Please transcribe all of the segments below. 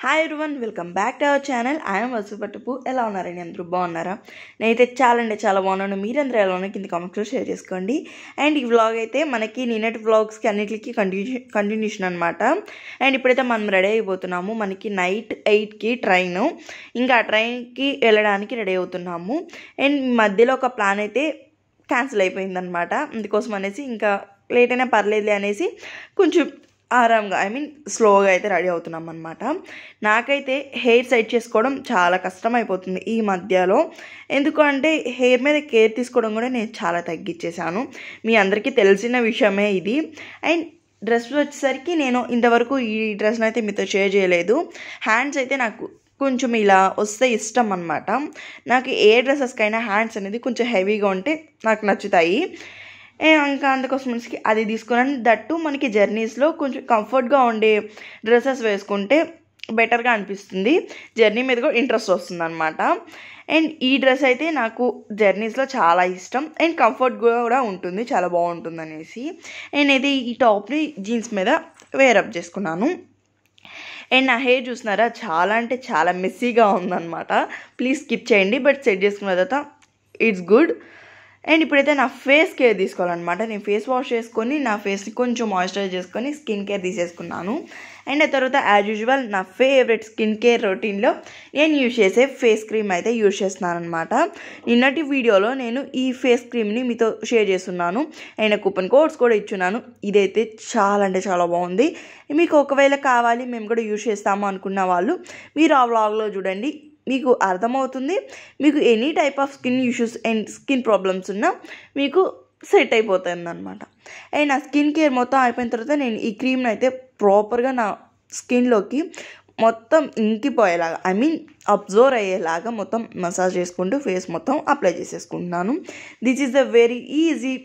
hi everyone welcome back to our channel I'm వసుపట్టుపు ఎలా ఉన్నారండి అందరూ బాగున్నారా నేనైతే చాలా అంటే చాలా బాగున్నాను మీరందరూ ఎలా ఉన్నా కింద కామెంట్స్లో షేర్ చేసుకోండి అండ్ ఈ వ్లాగ్ అయితే మనకి నిన్నటి వ్లాగ్స్కి అన్నిటికీ కంటిన్యూ కంటిన్యూషన్ అనమాట అండ్ ఇప్పుడైతే మనం రెడీ అయిపోతున్నాము మనకి నైట్ ఎయిట్కి ట్రైన్ ఇంకా ఆ ట్రైన్కి వెళ్ళడానికి రెడీ అవుతున్నాము అండ్ మధ్యలో ఒక ప్లాన్ అయితే క్యాన్సిల్ అయిపోయిందనమాట అందుకోసం అనేసి ఇంకా లేట్ అయినా పర్లేదులే అనేసి కొంచెం ఆరాంగా ఐ మీన్ స్లోగా అయితే రెడీ అవుతున్నాం అనమాట నాకైతే హెయిర్ సెట్ చేసుకోవడం చాలా కష్టం అయిపోతుంది ఈ మధ్యలో ఎందుకు అంటే హెయిర్ మీద కేర్ తీసుకోవడం కూడా నేను చాలా తగ్గించేశాను మీ అందరికీ తెలిసిన విషయమే ఇది అండ్ డ్రెస్ వచ్చేసరికి నేను ఇంతవరకు ఈ డ్రెస్ని అయితే మీతో షేర్ చేయలేదు హ్యాండ్స్ అయితే నాకు కొంచెం ఇలా వస్తే ఇష్టం అనమాట నాకు ఏ డ్రెస్సెస్కైనా హ్యాండ్స్ అనేది కొంచెం హెవీగా ఉంటే నాకు నచ్చుతాయి ఏ ఇంకా అందుకోసం మనకి అది తీసుకున్నాను దట్టు మనకి జర్నీస్లో కొంచెం కంఫర్ట్గా ఉండే డ్రెస్సెస్ వేసుకుంటే బెటర్గా అనిపిస్తుంది జర్నీ మీద కూడా ఇంట్రెస్ట్ వస్తుంది అనమాట అండ్ ఈ డ్రెస్ అయితే నాకు జర్నీస్లో చాలా ఇష్టం అండ్ కంఫర్ట్ కూడా ఉంటుంది చాలా బాగుంటుంది అనేసి నేనైతే ఈ టాప్ని జీన్స్ మీద వేరప్ చేసుకున్నాను అండ్ నా హెయిర్ చూస్తున్నారా చాలా అంటే చాలా మెస్సీగా ఉందన్నమాట ప్లీజ్ స్కిప్ చేయండి బట్ సెట్ చేసుకున్న తర్వాత ఇట్స్ గుడ్ అండ్ ఇప్పుడైతే నా ఫేస్ కేర్ తీసుకోవాలన్నమాట నేను ఫేస్ వాష్ చేసుకొని నా ఫేస్ని కొంచెం మాయిశ్చరైజ్ చేసుకొని స్కిన్ కేర్ తీసేసుకున్నాను అండ్ ఆ తర్వాత యాజ్ యూజువల్ నా ఫేవరెట్ స్కిన్ కేర్ రొటీన్లో నేను యూజ్ చేసే ఫేస్ క్రీమ్ అయితే యూజ్ చేస్తున్నాను అనమాట నిన్నటి వీడియోలో నేను ఈ ఫేస్ క్రీమ్ని మీతో షేర్ చేస్తున్నాను అండ్ కూపన్ కోడ్స్ కూడా ఇచ్చున్నాను ఇదైతే చాలా అంటే చాలా బాగుంది మీకు ఒకవేళ కావాలి మేము కూడా యూజ్ చేస్తాము అనుకున్న వాళ్ళు మీరు ఆ వ్లాగ్లో చూడండి మీకు అర్థమవుతుంది మీకు any type of skin issues and skin problems ఉన్నా మీకు సెట్ అయిపోతుంది అనమాట అండ్ నా స్కిన్ కేర్ మొత్తం అయిపోయిన తర్వాత నేను ఈ క్రీమ్ని అయితే ప్రాపర్గా నా స్కిన్లోకి మొత్తం ఇంకిపోయేలాగా ఐ మీన్ అబ్జర్వ్ అయ్యేలాగా మొత్తం మసాజ్ చేసుకుంటూ ఫేస్ మొత్తం అప్లై చేసేసుకుంటున్నాను this is the very easy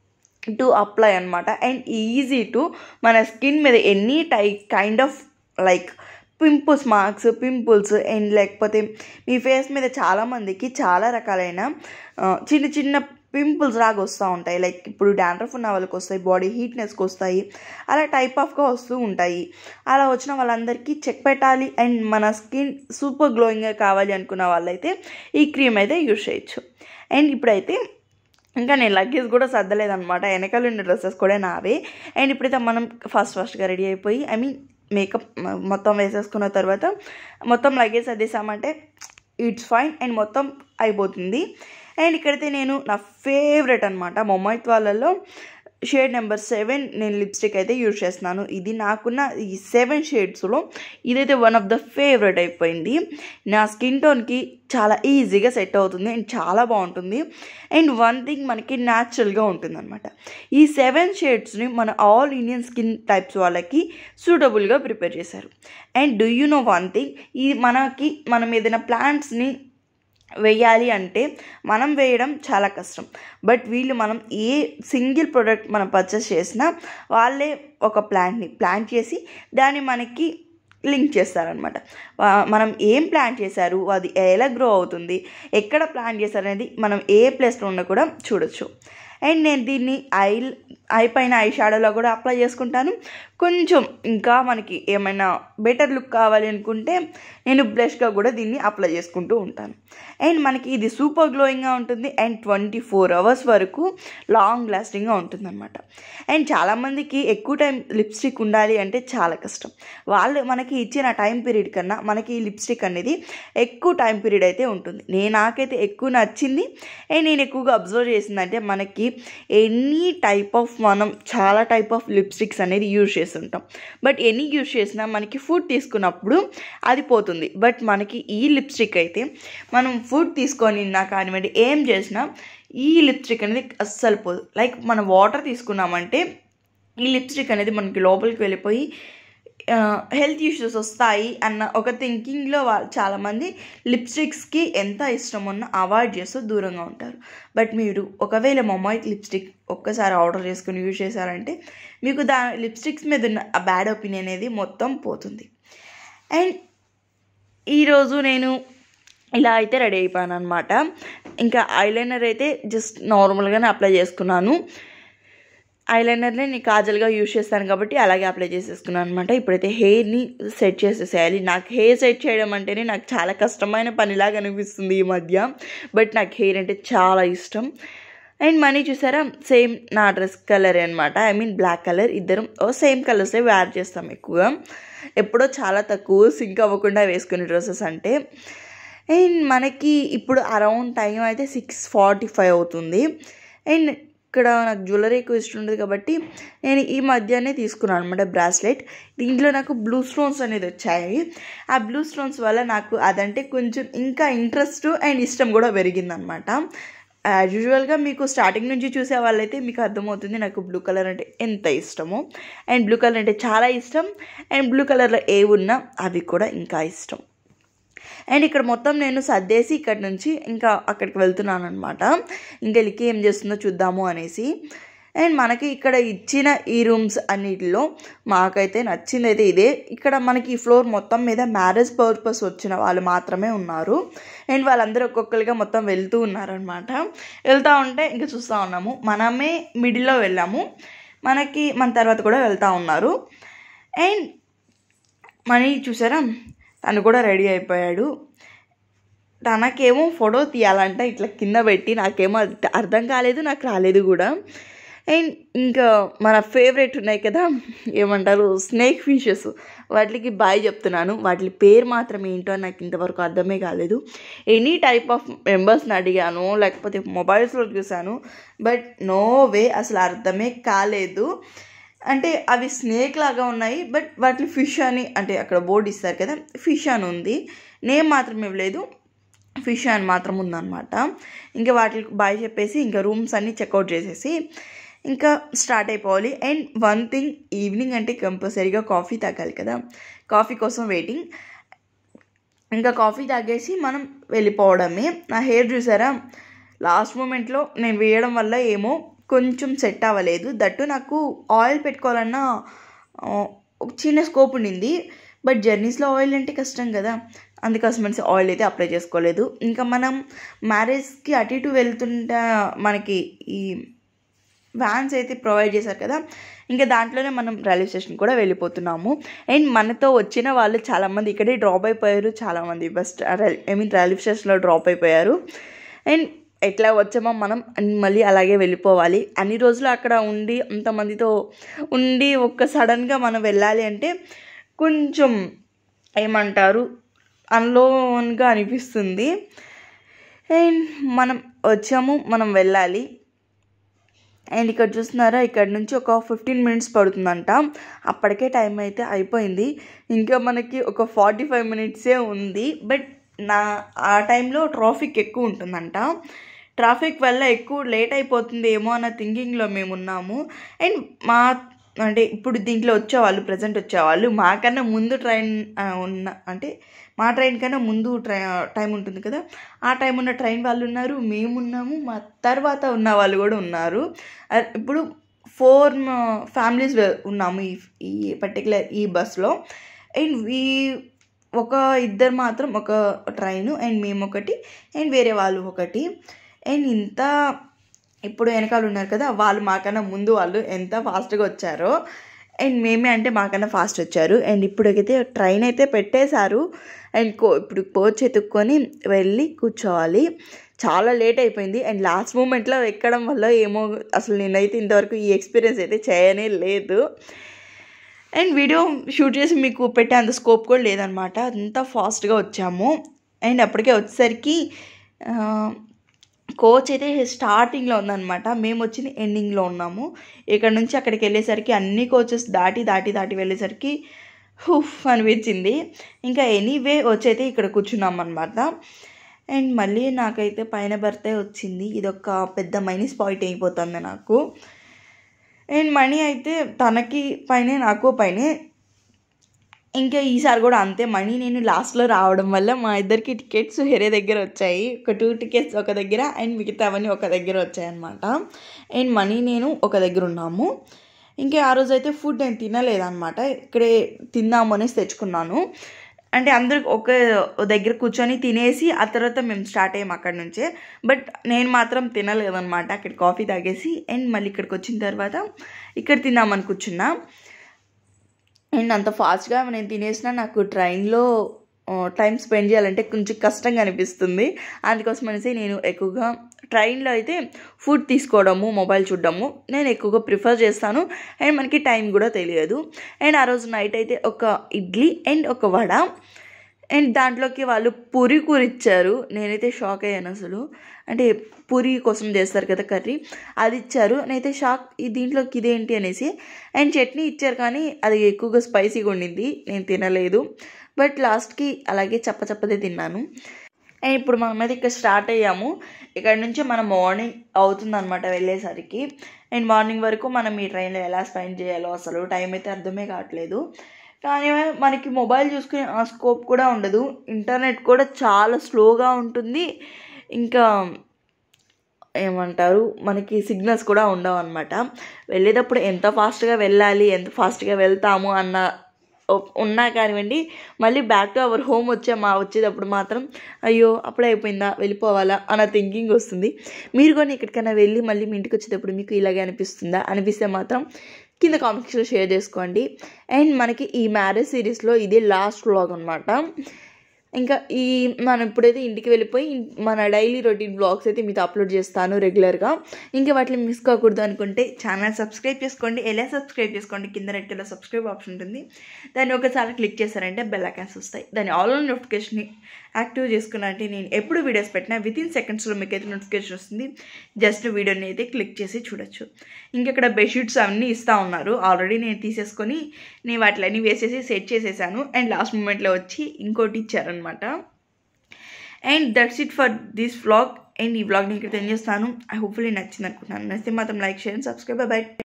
to apply అనమాట అండ్ ఈజీ టు మన స్కిన్ మీద ఎనీ టై kind of like pimples marks pimples and లేకపోతే మీ ఫేస్ మీద చాలామందికి చాలా రకాలైన చిన్న చిన్న పింపుల్స్ లాగా వస్తూ ఉంటాయి లైక్ ఇప్పుడు డాండ్రఫ్ ఉన్న వాళ్ళకి వస్తాయి బాడీ హీట్నెస్కి వస్తాయి అలా టైప్ ఆఫ్గా వస్తూ ఉంటాయి అలా వచ్చిన వాళ్ళందరికీ చెక్ పెట్టాలి అండ్ మన స్కిన్ సూపర్ గ్లోయింగ్గా కావాలి అనుకున్న వాళ్ళైతే ఈ క్రీమ్ అయితే యూజ్ చేయొచ్చు అండ్ ఇప్పుడైతే ఇంకా నేను లగేజ్ కూడా సర్దలేదనమాట వెనకాల ఉన్న డ్రెస్సెస్ కూడా నావే అండ్ ఇప్పుడైతే మనం ఫస్ట్ ఫస్ట్గా రెడీ అయిపోయి ఐ మీన్ మేకప్ మొత్తం వేసేసుకున్న తర్వాత మొత్తం లగేజ్ అదేసామంటే ఇట్స్ ఫైన్ అండ్ మొత్తం అయిపోతుంది అండ్ ఇక్కడైతే నేను నా ఫేవరెట్ అనమాట మొమైత్ వాళ్ళలో షేడ్ నెంబర్ సెవెన్ నేను లిప్స్టిక్ అయితే యూజ్ చేస్తున్నాను ఇది నాకున్న ఈ సెవెన్ షేడ్స్లో ఇదైతే వన్ ఆఫ్ ద ఫేవరెట్ అయిపోయింది నా స్కిన్ టోన్కి చాలా ఈజీగా సెట్ అవుతుంది అండ్ చాలా బాగుంటుంది అండ్ వన్ థింగ్ మనకి న్యాచురల్గా ఉంటుంది అనమాట ఈ సెవెన్ షేడ్స్ని మన ఆల్ ఇండియన్ స్కిన్ టైప్స్ వాళ్ళకి సూటబుల్గా ప్రిపేర్ చేశారు and do you know one thing ఈ మనకి మనం ఏదైనా ప్లాంట్స్ని వేయాలి అంటే మనం వేయడం చాలా కష్టం బట్ వీళ్ళు మనం ఏ సింగిల్ ప్రోడక్ట్ మనం పర్చేస్ చేసినా వాళ్ళే ఒక ప్లాంట్ని ప్లాంట్ చేసి దాన్ని మనకి లింక్ చేస్తారనమాట మనం ఏం ప్లాన్ చేశారు అది ఎలా గ్రో అవుతుంది ఎక్కడ ప్లాన్ చేశారు అనేది మనం ఏ ప్లేస్లో ఉన్నా కూడా చూడొచ్చు అండ్ నేను దీన్ని ఐ ఐ పైన ఐ షాడోలో కూడా అప్లై చేసుకుంటాను కొంచెం ఇంకా మనకి ఏమైనా బెటర్ లుక్ కావాలి అనుకుంటే నేను బ్లష్గా కూడా దీన్ని అప్లై చేసుకుంటూ ఉంటాను అండ్ మనకి ఇది సూపర్ గ్లోయింగ్గా ఉంటుంది అండ్ ట్వంటీ ఫోర్ అవర్స్ వరకు లాంగ్ లాస్టింగ్గా ఉంటుంది అనమాట అండ్ చాలామందికి ఎక్కువ టైం లిప్స్టిక్ ఉండాలి అంటే చాలా కష్టం వాళ్ళు మనకి ఇచ్చిన టైం పీరియడ్ కన్నా మనకి ఈ లిప్స్టిక్ అనేది ఎక్కువ టైం పీరియడ్ అయితే ఉంటుంది నేను నాకైతే ఎక్కువ నచ్చింది అండ్ నేను ఎక్కువగా అబ్జర్వ్ చేసిందంటే మనకి ఎనీ టైప్ ఆఫ్ మనం చాలా టైప్ ఆఫ్ లిప్స్టిక్స్ అనేది యూజ్ చేస్తుంటాం బట్ ఎన్ని యూజ్ చేసినా మనకి ఫుడ్ తీసుకున్నప్పుడు అది పోతుంది బట్ మనకి ఈ లిప్స్టిక్ అయితే మనం ఫుడ్ తీసుకొని నా కానివ్వండి ఏం చేసినా ఈ లిప్స్టిక్ అనేది అస్సలు పోదు లైక్ మనం వాటర్ తీసుకున్నామంటే ఈ లిప్స్టిక్ అనేది మనకి లోపలికి వెళ్ళిపోయి హెల్త్ ఇష్యూస్ వస్తాయి అన్న ఒక థింకింగ్లో వాళ్ళు చాలామంది లిప్స్టిక్స్కి ఎంత ఇష్టం ఉన్నా అవాయిడ్ చేస్తూ దూరంగా ఉంటారు బట్ మీరు ఒకవేళ మొమైట్ లిప్స్టిక్ ఒక్కసారి ఆర్డర్ చేసుకుని యూజ్ చేశారంటే మీకు దా లిప్స్టిక్స్ మీద ఉన్న ఆ బ్యాడ్ ఒపీనియన్ అనేది మొత్తం పోతుంది అండ్ ఈరోజు నేను ఇలా అయితే రెడీ అయిపోయాను అనమాట ఇంకా ఐలైనర్ అయితే జస్ట్ నార్మల్గానే అప్లై చేసుకున్నాను ఐలైనర్ని నేను కాజల్గా యూజ్ చేస్తాను కాబట్టి అలాగే అప్లై చేసేసుకున్నాను అనమాట ఇప్పుడైతే హెయిర్ని సెట్ చేసేసేయాలి నాకు హెయిర్ సెట్ చేయడం అంటేనే నాకు చాలా కష్టమైన పనిలాగా అనిపిస్తుంది ఈ మధ్య బట్ నాకు హెయిర్ అంటే చాలా ఇష్టం అండ్ మనీ చూసారా సేమ్ నా డ్రెస్ కలర్ అనమాట ఐ మీన్ బ్లాక్ కలర్ ఇద్దరం సేమ్ కలర్సే వేర్ చేస్తాం ఎక్కువగా ఎప్పుడో చాలా తక్కువ సింక్ అవ్వకుండా వేసుకునే డ్రెస్సెస్ అంటే అండ్ మనకి ఇప్పుడు అరౌండ్ టైం అయితే సిక్స్ ఫార్టీ ఫైవ్ అవుతుంది అండ్ ఇక్కడ నాకు జ్యువెలరీ ఎక్కువ ఇష్టం ఉండదు కాబట్టి నేను ఈ మధ్యనే తీసుకున్నాను అనమాట బ్రాస్లెట్ దీంట్లో నాకు బ్లూ స్టోన్స్ అనేది వచ్చాయి ఆ బ్లూ స్టోన్స్ వల్ల నాకు అదంటే కొంచెం ఇంకా ఇంట్రెస్ట్ అండ్ ఇష్టం కూడా పెరిగిందనమాట యాజ్ యూజువల్గా మీకు స్టార్టింగ్ నుంచి చూసే వాళ్ళైతే మీకు అర్థమవుతుంది నాకు బ్లూ కలర్ అంటే ఎంత ఇష్టమో అండ్ బ్లూ కలర్ అంటే చాలా ఇష్టం అండ్ బ్లూ కలర్లో ఏ ఉన్నా అవి కూడా ఇంకా ఇష్టం అండ్ ఇక్కడ మొత్తం నేను సర్దేసి ఇక్కడ నుంచి ఇంకా అక్కడికి వెళ్తున్నాను అనమాట ఇంకా లిక్కి ఏం చేస్తుందో చూద్దాము అనేసి అండ్ మనకి ఇక్కడ ఇచ్చిన ఈ రూమ్స్ అన్నిటిలో మాకైతే నచ్చింది అయితే ఇదే ఇక్కడ మనకి ఈ ఫ్లోర్ మొత్తం మీద మ్యారేజ్ పర్పస్ వచ్చిన వాళ్ళు మాత్రమే ఉన్నారు అండ్ వాళ్ళందరూ ఒక్కొక్కరిగా మొత్తం వెళ్తూ ఉన్నారనమాట వెళ్తూ ఉంటే ఇంకా చూస్తూ ఉన్నాము మనమే మిడిల్లో వెళ్ళాము మనకి మన తర్వాత కూడా వెళ్తూ ఉన్నారు అండ్ మనీ చూసారా తను కూడా రెడీ అయిపోయాడు తనకేమో ఫోటో తీయాలంట ఇట్లా కింద పెట్టి నాకేమో అది అర్థం కాలేదు నాకు రాలేదు కూడా అండ్ ఇంకా మన ఫేవరెట్ ఉన్నాయి కదా ఏమంటారు స్నేక్ ఫిషెస్ వాటికి బాయ్ చెప్తున్నాను వాటి పేరు మాత్రం ఏంటో నాకు ఇంతవరకు అర్థమే కాలేదు ఎనీ టైప్ ఆఫ్ మెంబర్స్ని అడిగాను లేకపోతే మొబైల్స్లో చూశాను బట్ నో వే అసలు అర్థమే కాలేదు అంటే అవి స్నేక్ లాగా ఉన్నాయి బట్ వాటిని ఫిష్ అని అంటే అక్కడ బోర్డు ఇస్తారు కదా ఫిష్ అని ఉంది నేమ్ మాత్రం ఇవ్వలేదు ఫిష్ అని మాత్రం ఉందన్నమాట ఇంకా వాటికి బాయ్ చెప్పేసి ఇంకా రూమ్స్ అన్నీ చెక్అవుట్ చేసేసి ఇంకా స్టార్ట్ అయిపోవాలి అండ్ వన్ థింగ్ ఈవినింగ్ అంటే కంపల్సరీగా కాఫీ తాగాలి కదా కాఫీ కోసం వెయిటింగ్ ఇంకా కాఫీ తాగేసి మనం వెళ్ళిపోవడమే నా హెయిర్ చూసారా లాస్ట్ మూమెంట్లో నేను వేయడం వల్ల ఏమో కొంచెం సెట్ అవ్వలేదు దట్టు నాకు ఆయిల్ పెట్టుకోవాలన్నా ఒక చిన్న స్కోప్ ఉండింది బట్ జర్నీస్లో ఆయిల్ అంటే కష్టం కదా అందుకోసం అనేసి ఆయిల్ అయితే అప్లై చేసుకోలేదు ఇంకా మనం మ్యారేజ్కి అటు ఇటు వెళ్తుంటా మనకి ఈ వ్యాన్స్ అయితే ప్రొవైడ్ చేశారు కదా ఇంకా దాంట్లోనే మనం రైల్వే స్టేషన్ కూడా వెళ్ళిపోతున్నాము అండ్ మనతో వచ్చిన వాళ్ళు చాలామంది ఇక్కడే డ్రాప్ అయిపోయారు చాలామంది బస్ ఐ మీన్ రైల్వే స్టేషన్లో డ్రాప్ అయిపోయారు అండ్ ఎట్లా వచ్చామో మనం మళ్ళీ అలాగే వెళ్ళిపోవాలి అన్ని రోజులు అక్కడ ఉండి అంతమందితో ఉండి ఒక్క సడన్గా మనం వెళ్ళాలి అంటే కొంచెం ఏమంటారు అన్లోన్గా అనిపిస్తుంది అండ్ మనం వచ్చాము మనం వెళ్ళాలి అండ్ ఇక్కడ చూస్తున్నారా ఇక్కడ నుంచి ఒక ఫిఫ్టీన్ మినిట్స్ పడుతుందంట అప్పటికే టైం అయితే అయిపోయింది ఇంకా మనకి ఒక ఫార్టీ ఫైవ్ మినిట్సే ఉంది బట్ నా ఆ టైంలో ట్రాఫిక్ ఎక్కువ ఉంటుందంట ట్రాఫిక్ వల్ల ఎక్కువ లేట్ అయిపోతుంది ఏమో అన్న థింకింగ్లో మేము ఉన్నాము అండ్ మా అంటే ఇప్పుడు దీంట్లో వచ్చేవాళ్ళు ప్రజెంట్ వచ్చేవాళ్ళు మాకన్నా ముందు ట్రైన్ ఉన్న అంటే మా ట్రైన్ కన్నా ముందు ట్రై టైం ఉంటుంది కదా ఆ టైం ఉన్న ట్రైన్ వాళ్ళు ఉన్నారు మేము ఉన్నాము మా తర్వాత ఉన్న వాళ్ళు కూడా ఉన్నారు ఇప్పుడు ఫోర్ ఫ్యామిలీస్ ఉన్నాము ఈ ఈ పర్టికులర్ ఈ బస్లో అండ్ ఈ ఒక ఇద్దరు మాత్రం ఒక ట్రైను అండ్ మేము ఒకటి అండ్ వేరే వాళ్ళు ఒకటి అండ్ ఇంత ఇప్పుడు వెనకాల ఉన్నారు కదా వాళ్ళు మాకన్నా ముందు వాళ్ళు ఎంత ఫాస్ట్గా వచ్చారో అండ్ మేమే అంటే మాకన్నా ఫాస్ట్ వచ్చారు అండ్ ఇప్పుడైతే ట్రైన్ అయితే పెట్టేశారు అండ్ కో ఇప్పుడు కోచ్ ఎత్తుక్కొని వెళ్ళి కూర్చోవాలి చాలా లేట్ అయిపోయింది అండ్ లాస్ట్ మూమెంట్లో ఎక్కడం వల్ల ఏమో అసలు నేనైతే ఇంతవరకు ఈ ఎక్స్పీరియన్స్ అయితే చేయనే లేదు అండ్ వీడియో షూట్ చేసి మీకు పెట్టే అంత స్కోప్ కూడా లేదనమాట అంతా ఫాస్ట్గా వచ్చాము అండ్ అప్పటికే వచ్చేసరికి కోచ్ అయితే స్టార్టింగ్లో ఉందన్నమాట మేము వచ్చిన ఎండింగ్లో ఉన్నాము ఇక్కడ నుంచి అక్కడికి వెళ్ళేసరికి అన్ని కోచెస్ దాటి దాటి దాటి వెళ్ళేసరికి హుఫ్ అనిపించింది ఇంకా ఎనీవే వచ్చైతే ఇక్కడ కూర్చున్నాం అనమాట అండ్ మళ్ళీ నాకైతే పైన బర్తే వచ్చింది ఇది ఒక పెద్ద మైనస్ పాయింట్ అయిపోతుంది నాకు అండ్ మనీ అయితే తనకి పైనే నాకు పైనే ఇంకా ఈసారి కూడా అంతే మనీ నేను లాస్ట్లో రావడం వల్ల మా ఇద్దరికి టికెట్స్ వేరే దగ్గర వచ్చాయి ఒక టూ టికెట్స్ ఒక దగ్గర అండ్ మిగతావన్నీ ఒక దగ్గర వచ్చాయి అనమాట అండ్ మనీ నేను ఒక దగ్గర ఉన్నాము ఇంకా ఆ రోజు అయితే ఫుడ్ నేను తినలేదన్నమాట ఇక్కడే తిందాము అనేసి తెచ్చుకున్నాను అంటే అందరూ ఒక దగ్గర కూర్చొని తినేసి ఆ తర్వాత మేము స్టార్ట్ అయ్యాం అక్కడ నుంచే బట్ నేను మాత్రం తినలేదన్నమాట అక్కడ కాఫీ తాగేసి అండ్ మళ్ళీ ఇక్కడికి వచ్చిన తర్వాత ఇక్కడ తిందామని కూర్చున్నా అండ్ అంత ఫాస్ట్గా నేను తినేసిన నాకు ట్రైన్లో టైం స్పెండ్ చేయాలంటే కొంచెం కష్టంగా అనిపిస్తుంది అందుకోసం అనేసి నేను ఎక్కువగా ట్రైన్లో అయితే ఫుడ్ తీసుకోవడము మొబైల్ చూడడము నేను ఎక్కువగా ప్రిఫర్ చేస్తాను అండ్ మనకి టైం కూడా తెలియదు అండ్ ఆ రోజు నైట్ అయితే ఒక ఇడ్లీ అండ్ ఒక వడ అండ్ దాంట్లోకి వాళ్ళు పూరి కూర ఇచ్చారు నేనైతే షాక్ అయ్యాను అసలు అంటే పూరి కోసం చేస్తారు కదా కర్రీ అది ఇచ్చారు నేనైతే షాక్ ఈ దీంట్లోకి ఇదేంటి అనేసి అండ్ చట్నీ ఇచ్చారు కానీ అది ఎక్కువగా స్పైసీగా ఉండింది నేను తినలేదు బట్ లాస్ట్కి అలాగే చప్ప చప్పదే తిన్నాను అండ్ ఇప్పుడు మనం అయితే ఇక్కడ స్టార్ట్ అయ్యాము ఇక్కడ నుంచి మనం మార్నింగ్ అవుతుందన్నమాట వెళ్ళేసరికి అండ్ మార్నింగ్ వరకు మనం ఈ ట్రైన్లో ఎలా స్పెండ్ చేయాలో అసలు టైం అయితే అర్థమే కావట్లేదు కానీ మనకి మొబైల్ చూసుకునే ఆ స్కోప్ కూడా ఉండదు ఇంటర్నెట్ కూడా చాలా స్లోగా ఉంటుంది ఇంకా ఏమంటారు మనకి సిగ్నల్స్ కూడా ఉండవు అనమాట వెళ్ళేటప్పుడు ఎంత ఫాస్ట్గా వెళ్ళాలి ఎంత ఫాస్ట్గా వెళ్తాము అన్న ఉన్నా కానివ్వండి మళ్ళీ బ్యాక్ టు అవర్ హోమ్ వచ్చే మా వచ్చేటప్పుడు మాత్రం అయ్యో అప్పుడే అయిపోయిందా వెళ్ళిపోవాలా అన్న థింకింగ్ వస్తుంది మీరు కూడా ఎక్కడికైనా వెళ్ళి మళ్ళీ మీ ఇంటికి వచ్చేటప్పుడు మీకు ఇలాగే అనిపిస్తుందా అనిపిస్తే మాత్రం కింద కామెంట్స్లో షేర్ చేసుకోండి అండ్ మనకి ఈ మ్యారేజ్ సిరీస్లో ఇది లాస్ట్ వ్లాగ్ అనమాట ఇంకా ఈ మనం ఇప్పుడైతే ఇంటికి వెళ్ళిపోయి మన డైలీ రొటీన్ బ్లాగ్స్ అయితే మీతో అప్లోడ్ చేస్తాను రెగ్యులర్గా ఇంకా వాటిని మిస్ కాకూడదు అనుకుంటే ఛానల్ సబ్స్క్రైబ్ చేసుకోండి ఎలా సబ్స్క్రైబ్ చేసుకోండి కింద రెడ్లో సబ్స్క్రైబ్ ఆప్షన్ ఉంటుంది దాన్ని ఒకసారి క్లిక్ చేశారంటే బెల్ ఐకాన్స్ వస్తాయి దాని ఆల్ నోటిఫికేషన్ని యాక్టివ్ చేసుకున్నారంటే నేను ఎప్పుడు వీడియోస్ పెట్టినా విత్ ఇన్ సెకండ్స్లో మీకు అయితే నోటిఫికేషన్ వస్తుంది జస్ట్ వీడియోని అయితే క్లిక్ చేసి చూడొచ్చు ఇంకెక్కడ బెడ్షీట్స్ అవన్నీ ఇస్తూ ఉన్నారు ఆల్రెడీ నేను తీసేసుకొని నేను వాటిలన్నీ వేసేసి సెట్ చేసేసాను అండ్ లాస్ట్ మూమెంట్లో వచ్చి ఇంకోటి ఇచ్చారనమాట and that's it for this vlog and ఈ వ్లాగ్ని ఇక్కడ తెలియజేస్తాను ఐ హోప్ఫుల్లీ నచ్చింది అనుకుంటున్నాను నచ్చితే మాత్రం లైక్ షేర్ సబ్స్క్రైబ్ బై